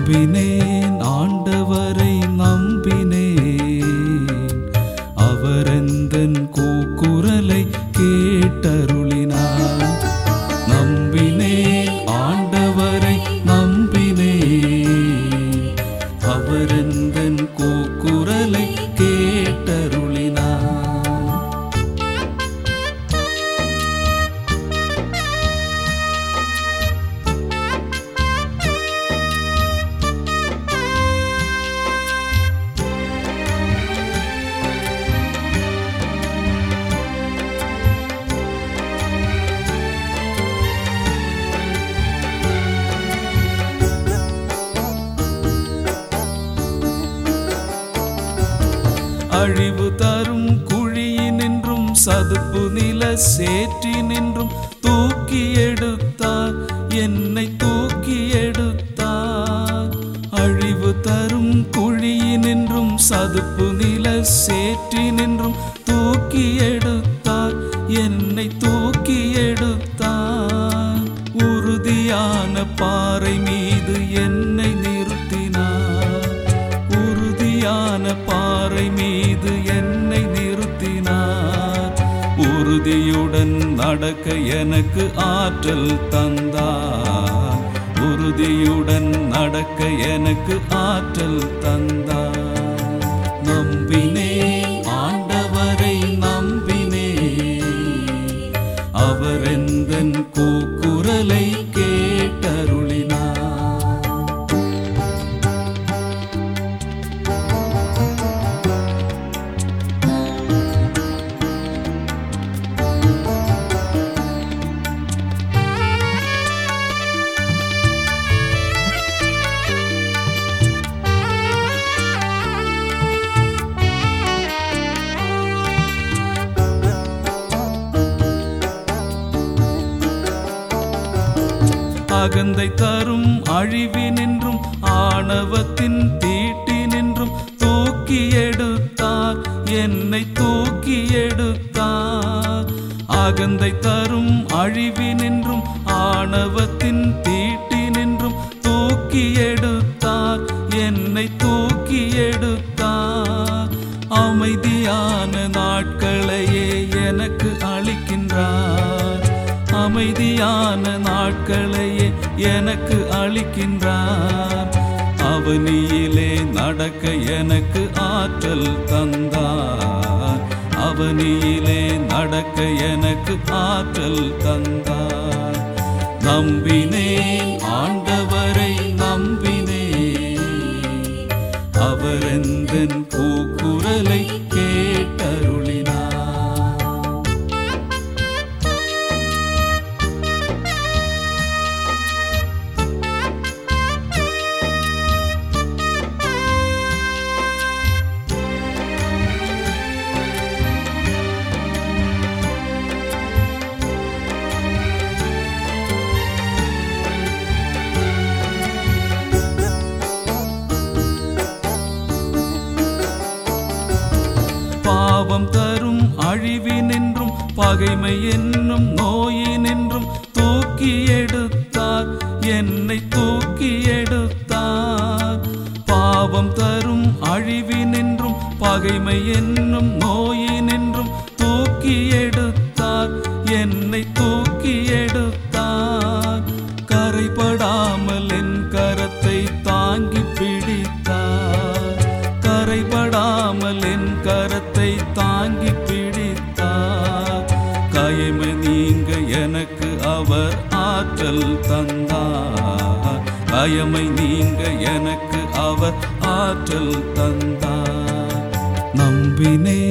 நம்பினேன் ஆண்டவரை நம்பினேன் அவரெந்தன் கூக்குரலை கேட்டருளினார் நம்பினேன் ஆண்டவரை நம்பினேன் அவரெந்தன் கூக்குரலை கேட்டருளினார் அழிவு தரும் குழியினின்றும் சதுப்பு நில சேற்றினின்றும் தூக்கி எடுத்தார் என்னை தூக்கி எடுத்தார் அழிவு தரும் குழியினின்றும் சதுப்பு நில சேற்றினின்றும் தூக்கி எடுத்தார் என்னை தூக்கி எடுத்தார் உறுதியான பாறை மீது என்னை நிறுத்தினார் உறுதியான பாறை மீது என்னை நிறுத்தினார் உறுதியுடன் நடக்க எனக்கு ஆற்றல் தந்தார் உறுதியுடன் நடக்க எனக்கு ஆற்றல் தந்தார் நம்பினேன் ஆண்டவரை நம்பினேன் அவரெந்தன் கூக்குரலை கேட்டருளினார் அகந்தை தரும் அழிவினின்றும் ஆணவத்தின் தீட்டினின்றும் தூக்கி எடுத்தார் என்னை தூக்கி எடுத்தார் அகந்தை தரும் அழிவினின்றும் ஆணவத்தின் தீட்டினின்றும் தூக்கி எடுத்தார் என்னை தூக்கி எடுத்தார் அமைதியான நாட்களையே எனக்கு அளிக்கின்றார் அமைதியான நாட்களையே எனக்கு அளிக்கின்றார் அவனியிலே நடக்க எனக்கு ஆற்றல் தந்தார் அவனியிலே நடக்க எனக்கு ஆற்றல் தந்தார் நம்பினேன் ஆண்டவரை நம்பினேன் அவரெந்தன் கூக்குரலை கேட்டருளினார் பாவம் தரும் அழிவினின்றும் பகைமை என்னும் நோயினின்றும் தூக்கி எடுத்தார் என்னை தூக்கி எடுத்தார் பாவம் தரும் அழிவினின்றும் பகைமை என்னும் நோயினின்றும் தூக்கி எடுத்தார் என்னை தூக்கி எடுத்தார் கரைபடாமல் என் கரத்தை தாங்கி பிடித்தார் கரைபடாமல் என் கரத்தை தாங்கி பிடித்தார் கயமை நீங்க எனக்கு அவர் ஆற்றல் தந்தார் கயமை நீங்க எனக்கு அவர் ஆற்றல் தந்தார் நம்பினே